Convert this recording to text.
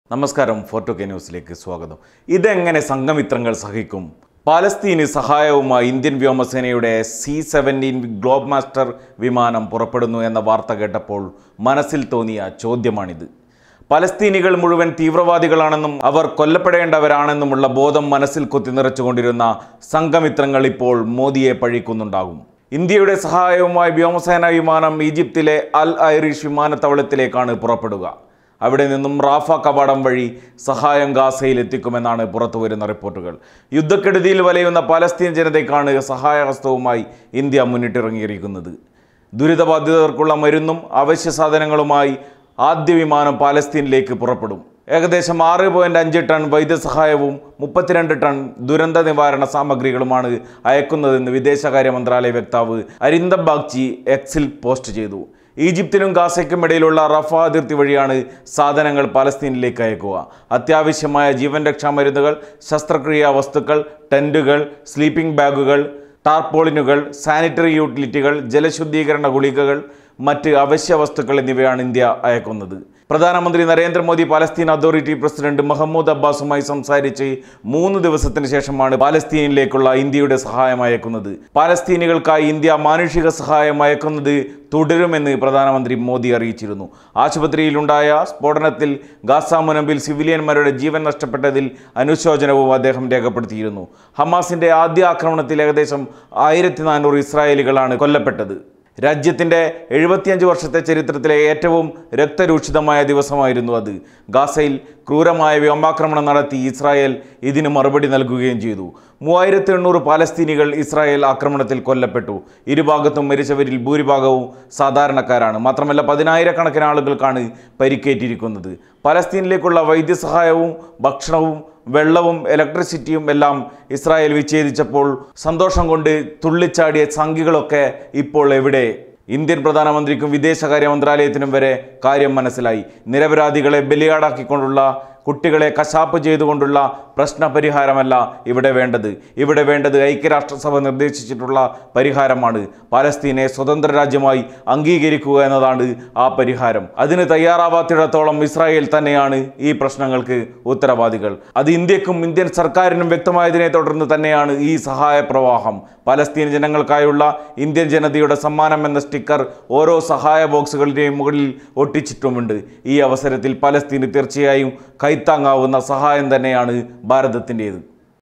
നമസ്കാരം ഫോർട്ടോ കെ ന്യൂസിലേക്ക് സ്വാഗതം ഇതെങ്ങനെ സംഘമിത്രങ്ങൾ സഹിക്കും പാലസ്തീന് സഹായവുമായി ഇന്ത്യൻ വ്യോമസേനയുടെ സി സെവൻറ്റീൻ ഗ്ലോബ് മാസ്റ്റർ വിമാനം പുറപ്പെടുന്നു എന്ന വാർത്ത കേട്ടപ്പോൾ മനസ്സിൽ തോന്നിയ ചോദ്യമാണിത് പലസ്തീനികൾ മുഴുവൻ തീവ്രവാദികളാണെന്നും അവർ കൊല്ലപ്പെടേണ്ടവരാണെന്നുമുള്ള ബോധം മനസ്സിൽ കുത്തി നിറച്ചുകൊണ്ടിരുന്ന സംഘമിത്രങ്ങൾ ഇപ്പോൾ മോദിയെ പഴിക്കുന്നുണ്ടാകും ഇന്ത്യയുടെ സഹായവുമായി വ്യോമസേന വിമാനം ഈജിപ്തിലെ അൽ ഐറിഷ് വിമാനത്താവളത്തിലേക്കാണ് പുറപ്പെടുക അവിടെ നിന്നും റാഫ കവാടം വഴി സഹായം ഗാസയിൽ എത്തിക്കുമെന്നാണ് പുറത്തുവരുന്ന റിപ്പോർട്ടുകൾ യുദ്ധക്കെടുതിയിൽ വലയുന്ന പാലസ്തീൻ ജനതയ്ക്കാണ് സഹായഹസ്തവുമായി ഇന്ത്യ മുന്നിട്ടിറങ്ങിയിരിക്കുന്നത് ദുരിതബാധിതർക്കുള്ള മരുന്നും അവശ്യ സാധനങ്ങളുമായി ആദ്യ വിമാനം പാലസ്തീനിലേക്ക് പുറപ്പെടും ഏകദേശം ആറ് പോയിന്റ് അഞ്ച് ടൺ വൈദ്യസഹായവും മുപ്പത്തിരണ്ട് ടൺ ദുരന്ത നിവാരണ സാമഗ്രികളുമാണ് അയക്കുന്നതെന്ന് വിദേശകാര്യ മന്ത്രാലയ വക്താവ് അരിന്ദം ബാഗ്ചി എക്സിൽ പോസ്റ്റ് ചെയ്തു ഈജിപ്തിനും ഗാസയ്ക്കും ഇടയിലുള്ള റഫ അതിർത്തി വഴിയാണ് സാധനങ്ങൾ പലസ്തീനിലേക്ക് അയക്കുക അത്യാവശ്യമായ ജീവൻ രക്ഷാ മരുന്നുകൾ ശസ്ത്രക്രിയാ വസ്തുക്കൾ ടെൻറ്റുകൾ സ്ലീപ്പിംഗ് ബാഗുകൾ ടാർപോളിനുകൾ സാനിറ്ററി യൂട്ടിലിറ്റികൾ ജലശുദ്ധീകരണ ഗുളികകൾ മറ്റ് അവശ്യ വസ്തുക്കൾ എന്നിവയാണ് ഇന്ത്യ അയക്കുന്നത് പ്രധാനമന്ത്രി Narendra Modi Palestine authority president Mahmoud അബ്ബാസുമായി സംസാരിച്ച് മൂന്ന് ദിവസത്തിന് ശേഷമാണ് പാലസ്തീനിലേക്കുള്ള ഇന്ത്യയുടെ സഹായം അയക്കുന്നത് പാലസ്തീനികൾക്കായി ഇന്ത്യ മാനുഷിക സഹായം അയക്കുന്നത് തുടരുമെന്ന് പ്രധാനമന്ത്രി മോദി അറിയിച്ചിരുന്നു ആശുപത്രിയിലുണ്ടായ സ്ഫോടനത്തിൽ ഗാസ മുനമ്പിൽ സിവിലിയന്മാരുടെ ജീവൻ നഷ്ടപ്പെട്ടതിൽ അനുശോചനവും അദ്ദേഹം രേഖപ്പെടുത്തിയിരുന്നു ഹമാസിന്റെ ആദ്യ ആക്രമണത്തിൽ ഏകദേശം ആയിരത്തി നാനൂറ് ഇസ്രായേലികളാണ് കൊല്ലപ്പെട്ടത് രാജ്യത്തിൻ്റെ എഴുപത്തിയഞ്ച് വർഷത്തെ ചരിത്രത്തിലെ ഏറ്റവും രക്തരൂക്ഷിതമായ ദിവസമായിരുന്നു അത് ഗാസയിൽ ക്രൂരമായ വ്യോമാക്രമണം നടത്തി ഇസ്രായേൽ ഇതിന് മറുപടി നൽകുകയും ചെയ്തു മൂവായിരത്തി എണ്ണൂറ് പാലസ്തീനികൾ ഇസ്രായേൽ ആക്രമണത്തിൽ കൊല്ലപ്പെട്ടു ഇരുഭാഗത്തും മരിച്ചവരിൽ ഭൂരിഭാഗവും സാധാരണക്കാരാണ് മാത്രമല്ല പതിനായിരക്കണക്കിന് ആളുകൾക്കാണ് പരിക്കേറ്റിരിക്കുന്നത് പലസ്തീനിലേക്കുള്ള വൈദ്യസഹായവും ഭക്ഷണവും വെള്ളവും ഇലക്ട്രിസിറ്റിയും എല്ലാം ഇസ്രായേൽ വിച്ഛേദിച്ചപ്പോൾ സന്തോഷം കൊണ്ട് തുള്ളിച്ചാടിയ സംഖ്യകളൊക്കെ ഇപ്പോൾ എവിടെ ഇന്ത്യൻ പ്രധാനമന്ത്രിക്കും വിദേശകാര്യ മന്ത്രാലയത്തിനും വരെ കാര്യം മനസ്സിലായി നിരപരാധികളെ ബലിയാടാക്കിക്കൊണ്ടുള്ള കുട്ടികളെ കശാപ്പ് ചെയ്തുകൊണ്ടുള്ള പ്രശ്ന പരിഹാരമല്ല ഇവിടെ വേണ്ടത് ഇവിടെ വേണ്ടത് ഐക്യരാഷ്ട്രസഭ നിർദ്ദേശിച്ചിട്ടുള്ള പരിഹാരമാണ് പാലസ്തീനെ സ്വതന്ത്ര രാജ്യമായി അംഗീകരിക്കുക എന്നതാണ് ആ പരിഹാരം അതിന് തയ്യാറാവാത്തിടത്തോളം ഇസ്രായേൽ തന്നെയാണ് ഈ പ്രശ്നങ്ങൾക്ക് ഉത്തരവാദികൾ അത് ഇന്ത്യക്കും ഇന്ത്യൻ സർക്കാരിനും വ്യക്തമായതിനെ തുടർന്ന് തന്നെയാണ് ഈ സഹായ പ്രവാഹം പലസ്തീൻ ജനങ്ങൾക്കായുള്ള ഇന്ത്യൻ ജനതയുടെ സമ്മാനം എന്ന സ്റ്റിക്കർ ഓരോ സഹായ ബോക്സുകളുടെയും മുകളിൽ ഒട്ടിച്ചിട്ടുമുണ്ട് ഈ അവസരത്തിൽ പലസ്തീന് തീർച്ചയായും കൈത്താങ്ങാവുന്ന സഹായം തന്നെയാണ് ഭാരതത്തിൻ്റേത്